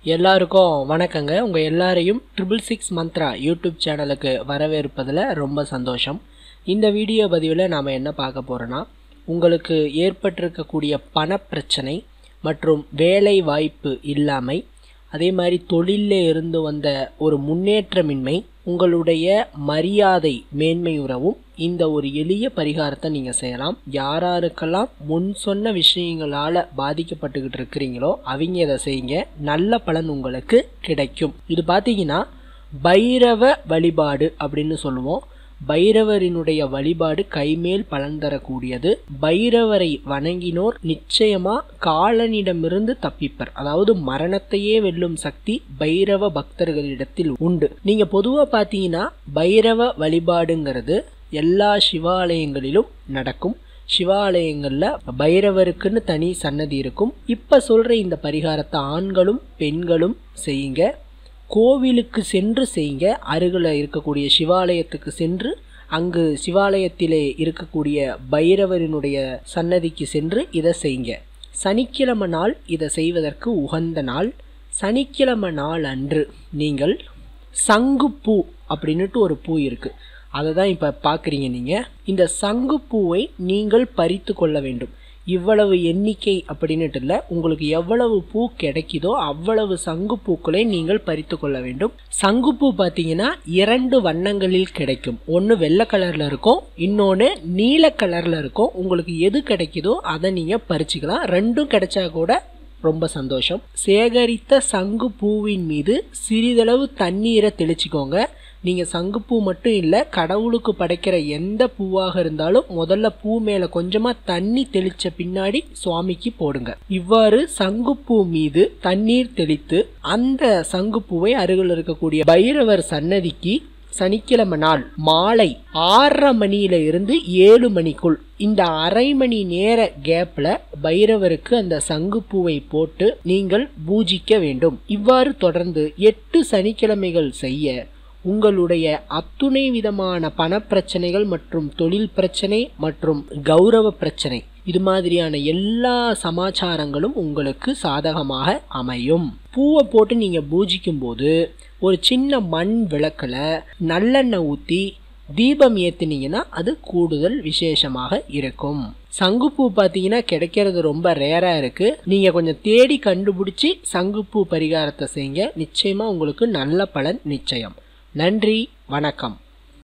எல்லாருக்கும் வணக்கங்க உங்கள் எல்லாரையும் ட்ரிபிள் சிக்ஸ் மந்த்ரா யூடியூப் சேனலுக்கு வரவேற்பதில் ரொம்ப சந்தோஷம் இந்த வீடியோ பதிவில் நாம் என்ன பார்க்க போகிறோன்னா உங்களுக்கு ஏற்பட்டிருக்கக்கூடிய பணப்பிரச்சனை மற்றும் வேலை வாய்ப்பு இல்லாமை அதே மாதிரி தொழிலில் இருந்து வந்த ஒரு முன்னேற்றமின்மை உங்களுடைய மரியாதை மேன்மையுறவும் இந்த ஒரு எளிய பரிகாரத்தை நீங்கள் செய்யலாம் யாராருக்கெல்லாம் முன் சொன்ன விஷயங்களால் பாதிக்கப்பட்டுக்கிட்டு இருக்கிறீங்களோ அவங்க இதை செய்யுங்க நல்ல பலன் உங்களுக்கு கிடைக்கும் இது பார்த்தீங்கன்னா பைரவ வழிபாடு அப்படின்னு சொல்லுவோம் பைரவரினுடைய வழிபாடு கைமேல் பலன் தரக்கூடியது பைரவரை வணங்கினோர் நிச்சயமா காலனிடமிருந்து தப்பிப்பர் அதாவது மரணத்தையே வெல்லும் சக்தி பைரவ பக்தர்களிடத்தில் உண்டு நீங்க பொதுவா பாத்தீங்கன்னா பைரவ வழிபாடுங்கிறது எல்லா சிவாலயங்களிலும் நடக்கும் சிவாலயங்களில் பைரவருக்குன்னு தனி சன்னதி இருக்கும் இப்போ சொல்கிற இந்த பரிகாரத்தை ஆண்களும் பெண்களும் செய்யுங்க கோவிலுக்கு சென்று செய்யுங்க அருகில் இருக்கக்கூடிய சிவாலயத்துக்கு சென்று அங்கு சிவாலயத்திலே இருக்கக்கூடிய பைரவரினுடைய சன்னதிக்கு சென்று இதை செய்யுங்க சனிக்கிழமை நாள் இதை செய்வதற்கு உகந்த நாள் சனிக்கிழமை நாள் அன்று நீங்கள் சங்குப்பூ அப்படின்னுட்டு ஒரு பூ இருக்குது அதை தான் இப்போ பார்க்குறீங்க நீங்கள் இந்த சங்குப்பூவை நீங்கள் பறித்து கொள்ள வேண்டும் இவ்வளவு எண்ணிக்கை அப்படின்னுட்டு இல்லை உங்களுக்கு எவ்வளவு பூ கிடைக்குதோ அவ்வளவு சங்குப்பூக்களை நீங்கள் பறித்து கொள்ள வேண்டும் சங்குப்பூ பார்த்தீங்கன்னா இரண்டு வண்ணங்களில் கிடைக்கும் ஒன்று வெள்ளை கலரில் இருக்கும் இன்னொன்று நீல கலரில் இருக்கும் உங்களுக்கு எது கிடைக்குதோ அதை நீங்கள் பறிச்சுக்கலாம் ரெண்டும் கிடைச்சா கூட ரொம்ப சந்தோஷம் சேகரித்த சங்கு பூவின் மீது சிறிதளவு தண்ணீரை தெளிச்சுக்கோங்க நீங்கள் சங்குப்பூ மட்டும் இல்லை கடவுளுக்கு படைக்கிற எந்த பூவாக இருந்தாலும் முதல்ல பூ மேலே கொஞ்சமாக தண்ணி தெளித்த பின்னாடி சுவாமிக்கு போடுங்க இவ்வாறு சங்குப்பூ மீது தண்ணீர் தெளித்து அந்த சங்குப்பூவை அருகில் இருக்கக்கூடிய பைரவர் சன்னதிக்கு சனிக்கிழமை நாள் மாலை ஆறரை மணியில இருந்து ஏழு மணிக்குள் இந்த அரை மணி நேர கேப்ல பைரவருக்கு அந்த சங்குப்பூவை போட்டு நீங்கள் பூஜிக்க வேண்டும் இவ்வாறு தொடர்ந்து எட்டு சனிக்கிழமைகள் செய்ய உங்களுடைய அத்துணை விதமான பணப்பிரச்சனைகள் மற்றும் தொழில் பிரச்சனை மற்றும் கௌரவ பிரச்சனை இது மாதிரியான எல்லா சமாச்சாரங்களும் உங்களுக்கு சாதகமாக அமையும் பூவை போட்டு நீங்கள் பூஜிக்கும் போது ஒரு சின்ன மண் விளக்கில் நல்லெண்ணெய் ஊற்றி தீபம் ஏற்றுனீங்கன்னா அது கூடுதல் விசேஷமாக இருக்கும் சங்குப்பூ பார்த்தீங்கன்னா கிடைக்கிறது ரொம்ப ரேராக இருக்குது நீங்கள் கொஞ்சம் தேடி கண்டுபிடிச்சி சங்குப்பூ பரிகாரத்தை செய்யுங்க நிச்சயமாக உங்களுக்கு நல்ல பலன் நிச்சயம் நன்றி வணக்கம்